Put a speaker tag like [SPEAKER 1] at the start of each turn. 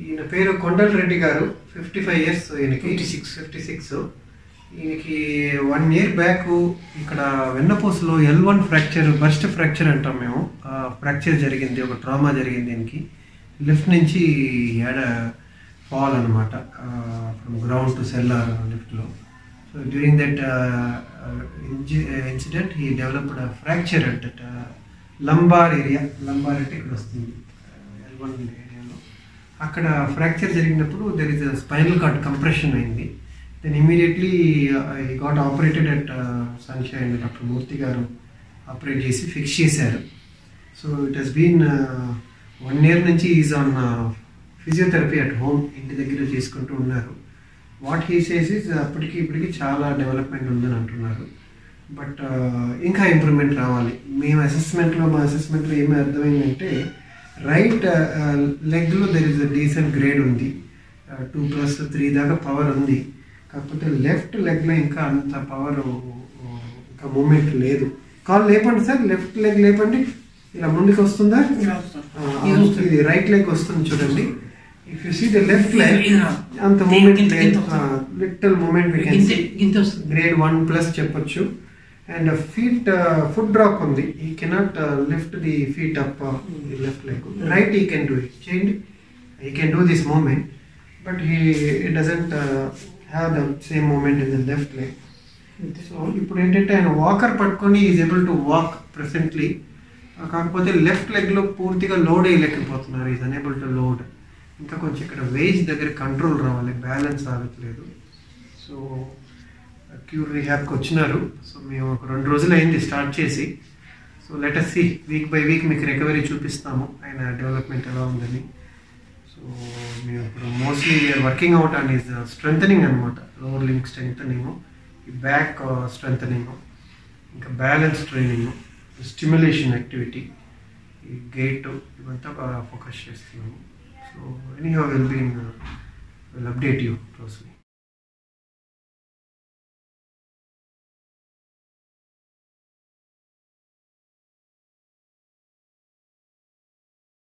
[SPEAKER 1] ఈయన పేరు Kondala Reddy garu fifty five years ఈయనకి ఫిఫ్టీ సిక్స్ ఫిఫ్టీ సిక్స్ ఈయనకి వన్ ఇయర్ బ్యాక్ ఇక్కడ వెన్నపూసలో L one fracture burst fracture అంటాం మేము ఫ్రాక్చర్ జరిగింది ఒక ట్రామా జరిగింది దీనికి లిఫ్ట్ నుంచి ఏడ ఫాల్ అనమాట ఫ్రమ్ గ్రౌండ్ టు సెల్లార్ లిఫ్ట్లో సో డ్యూరింగ్ దట్ ఇన్సిడెంట్ ఈ developed fracture at that lumbar area lumbar అంటే ఇక్కడ వస్తుంది ఎల్ వన్ ఏరియాలో అక్కడ ఫ్రాక్చర్ జరిగినప్పుడు there is spinal cord compression అయింది then immediately I got operated at Sunshine doctor Murthy garu operate చేసి ఫిక్స్ చేశారు so it has been one year నుంచి is on physiotherapy at home ఇంటి దగ్గర చేసుకుంటూ ఉన్నారు వాట్ హీ సేస్ ఇస్ అప్పటికి ఇప్పటికి చాలా డెవలప్మెంట్ ఉందని అంటున్నారు బట్ ఇంకా ఇంప్రూవ్మెంట్ రావాలి మేము అసెస్మెంట్లో మా అసెస్మెంట్లో ఏమి అర్థమైందంటే రైట్ లెగ్లో there is a decent grade ఉంది టూ ప్లస్ త్రీ దాకా పవర్ ఉంది కాకపోతే లెఫ్ట్ లెగ్లో ఇంకా అంత పవర్ ఇంకా మూమెంట్ లేదు కాల్ లేపండి సార్ లెఫ్ట్ లెగ్ లేపండి ఇలా ముందుకు వస్తుందా ఆ, ఇది రైట్ లెగ్ వస్తుంది చూడండి if you see the left leg అంత మూమెంట్
[SPEAKER 2] గింత- గింత
[SPEAKER 1] లేదు లిటిల్ మూమెంట్ వి కెన్
[SPEAKER 2] గింత గింత వస్తుంది
[SPEAKER 1] గ్రేడ్ వన్ ప్లస్ చెప్పొచ్చు అండ్ ఫీట్ ఫుడ్ డ్రాప్ ఉంది ఈ cannot lift the feet up left leg right ఈ కెన్ డూ ఇట్ చేయండి ఈ can do this movement but he doesn't have the same movement in the left leg so ఇప్పుడు ఏంటంటే ఆయన walker పట్టుకొని is able to walk presently కాకపోతే left లెగ్లో పూర్తిగా లోడ్ వేయలేకపోతున్నారు ఈజ్ అనేబుల్ టు లోడ్ ఇంకా కొంచెం ఇక్కడ వేజ్ దగ్గర కంట్రోల్ రావాలి బ్యాలెన్స్ ఆగట్లేదు సో క్యూర్ రీహాబ్కి వచ్చినారు సో మేము ఒక రెండు రోజులు అయింది స్టార్ట్ చేసి so later see week by week మీకు రికవరీ చూపిస్తాము ఆయన డెవలప్మెంట్ ఎలా ఉందని సో మేము ఇప్పుడు mostly we're working out and is strengthening అనమాట లోవర్ లింక్ స్ట్రెంథనింగ్ ఈ బ్యాక్ స్ట్రెంథనింగ్ ఇంకా బ్యాలెన్స్ ట్రైనింగ్ స్టిమ్యులేషన్ యాక్టివిటీ ఈ గేట్ ఇవంతా ఫోకస్ చేస్తున్నాము so anyhow will be will update you closely